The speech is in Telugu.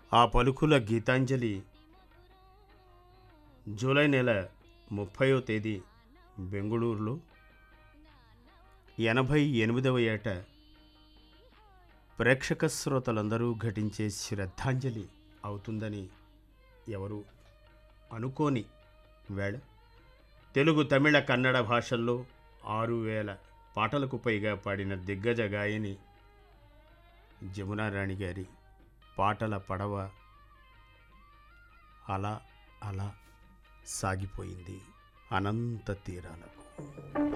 ఆ పలుకుల గీతాంజలి జూలై నెల ముప్పయో తేదీ బెంగుళూరులో ఎనభై ఎనిమిదవ ఏట ప్రేక్షక శ్రోతలందరూ ఘటించే శ్రద్ధాంజలి అవుతుందని ఎవరు అనుకోని వేళ తెలుగు తమిళ కన్నడ భాషల్లో ఆరు వేల పాటలకు పైగా పాడిన దిగ్గజ గాయని జమునారాణి గారి పాటల పడవ అలా అలా సాగిపోయింది అనంత తీరాలకు